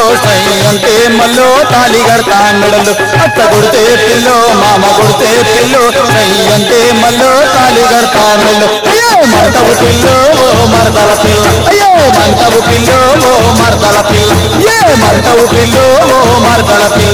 సై అంటే మల్లో తాలి కడతా మెడలు అత్త కొడితే పిల్లో మామ కొడితే పిల్లో సై అంటే మల్లో తాలి కడతా మెడలు అయ్యో మంటవు పిల్లో ఓ మరదల పిల్ల అయ్యో మంటవు పిల్లో ఓ మరదల పిల్ల ఏ మంటవు పిల్లో ఓ మరదల పిల్ల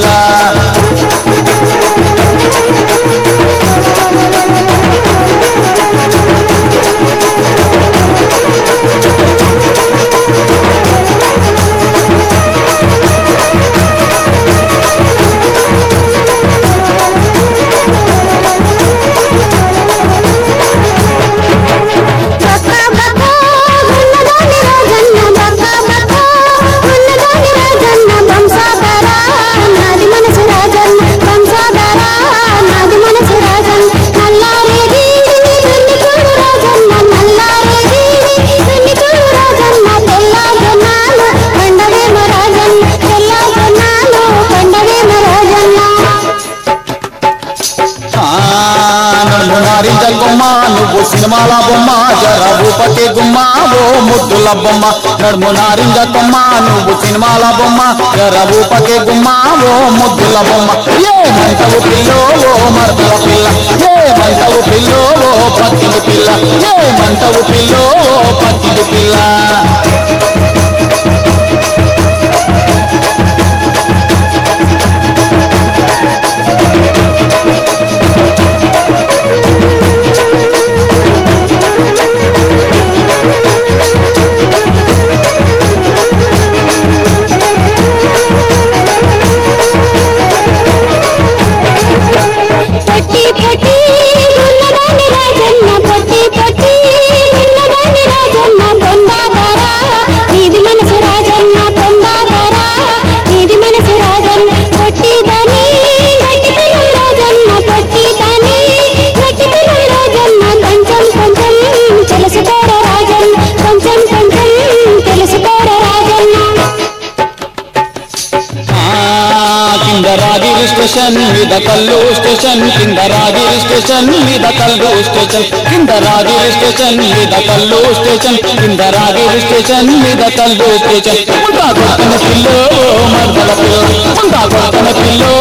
బక్క బక్క ఉన్నదాని రాజన్న బక్క బక్క ఉన్నదాని రాజన్న వంశాధర నాది మనసు రాజన్న వంశాధర నాది మనసు రాజన్న నల్లారేది వెన్ని చూడు రాజన్న నల్లారేది వెన్ని చూడు రాజన్న తెల్ల జొన్నాలు పండవేమ రాజన్న తెల్ల జొన్నాలు పండవేమ రాజన్న నన్ను నారింజ గుమ్మ నువ్వు సినిమాల బొమ్మ జర రూపకే గుమ్మ ఓ ముద్దుల బొమ్మ నడుము నారింజ కొమ్మ నువ్వు సినిమాల బొమ్మ జర రూపకే గుమ్మ ఓ ముద్దుల బొమ్మ ఏ మంటవు పిల్లో ఓ మరదల పిల్ల ఏ మంటవు పిల్లో ఓ పక్కిడి పిల్ల ఏ మంటవు పిల్లో ఓ పక్కిడి పిల్ల పట్టి పట్టి ఉన్నదాని రాజన్న పట్టి పట్టి ఉన్నదాని రాజన్న పొందాదర నీది మనసు రాజన్న పొందాదర నీది మనసు రాజన్న పట్టి దాని గట్టితనం రాజన్న పట్టి దాని గట్టితనం రాజన్న కొంచెం కొంచెం తెలుసుకోర రాజన్న కొంచెం కొంచెం తెలుసుకోర రాజన్న కింద రాగిరి స్టేషన్ మీద కల్లు స్టేషన్ కింద రాగిరి స్టేషన్ మీద కల్లు స్టేషన్ కింద రాగిరి స్టేషన్ మీద కల్లు స్టేషన్ కింద రాగిరి స్టేషన్ మీద కల్లు స్టేషన్ ఉంటా కొడుకున్న పిల్లో మర్దల పిల్ల ఉంటా కొడుకున్న పిల్లో